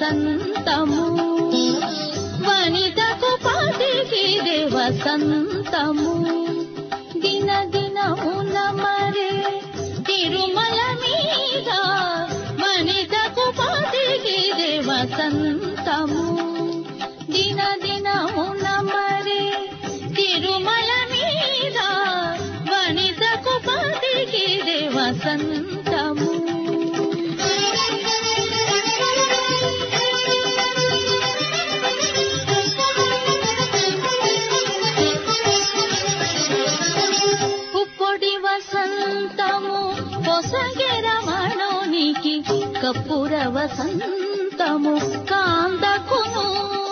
వసంతము వనితకు పాటికిదే వసంతము దిన దినమున మరే తిరుమల మీద వనితకు పాటికిదే వసంతము దిన దినమున మరే తిరుమల మీద వనితకు పాటికిదే వసంతము పుప్పొడి వసంతము పొసగే రమణోనికి కప్పుర వసంతము కాందకును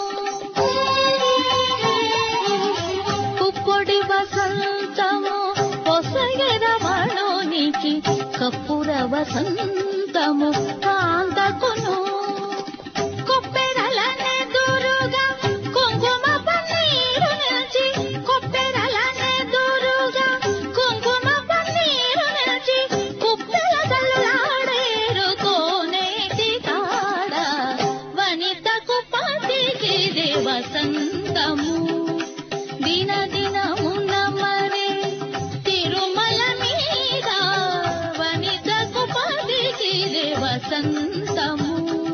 పుప్పొడి వసంతము పొసగే రమణోనికి కప్పుర వసంతము కాందకును కొప్పెరలనే దూరుగా కుంకుమ పన్నీరు నిలిచి కొప్పెరలనే దూరుగా కుంకుమ పన్నీరు నిలిచి కుప్పెల తల్లాడేరు కోనేటి కాడ వనితకు పాటికిదే వసంతము దిన దినమున మరే తిరుమల మీద వనితకు పాటికిదే వసంతము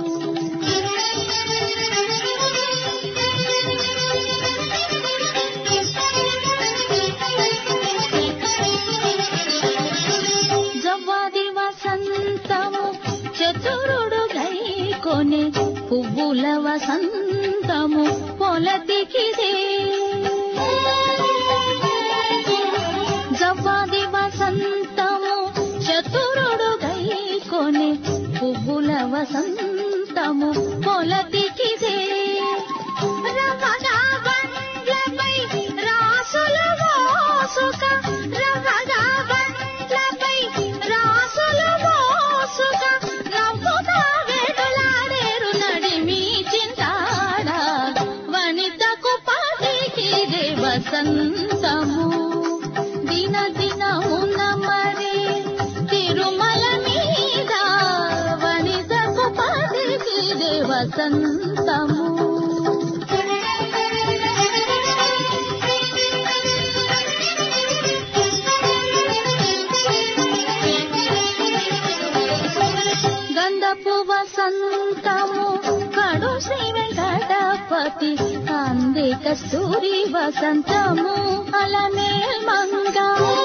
జవ్వాది వసంతము చతురుడు గైకొని పువ్వుల వసంతము పొలతికిదే జవ్వాది వసంతము చతురుడు గైకొని పువ్వుల వసంతము పొలతికిదే రమగా బండ్లపై రాసుల మోసుక రమగా బండ్లపై రాసుల మోసుక రమ్ముగా వేడులాడేరు నడిమి చింతాడ వనితకు పాటికిదే వసంతము దిన దినమున మరే తిరుమల మీద వనితకు పాటికిదే వసంతము గంధపు వసంతము కడు శ్రీ వెంకటపతి అందే కస్తూరి వసంతము అలమేల్ మంగ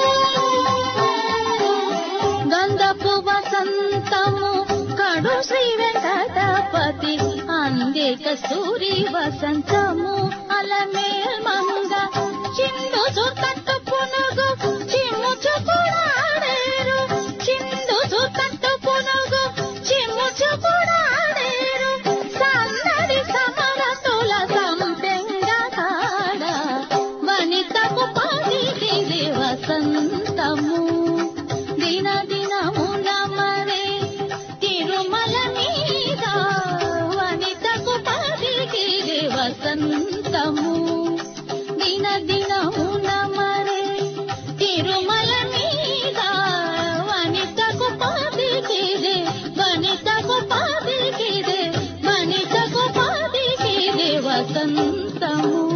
గంధపు వసంతము కడు శ్రీ వెంకటపతి అందే కస్తూరి వసంతము అలమేల్ మంగ చిందు తట్టు పునుగు చిమ్ముచు కూడాడేరు చిందు తట్టు పునుగు చిమ్ముచు కూడాడేరు సన్నడి సమరతుల సంపెంగ కాడ వనితకు పాటికిది వసంతము దిన దినమున మరే తిరుమల మీద వనితకు పాటికిది వసంతము దిన దినమున మరే తిరుమల మీద వనితకు పాటికిదే వనితకు పాటికిదే వనితకు పాటికిదే వసంతము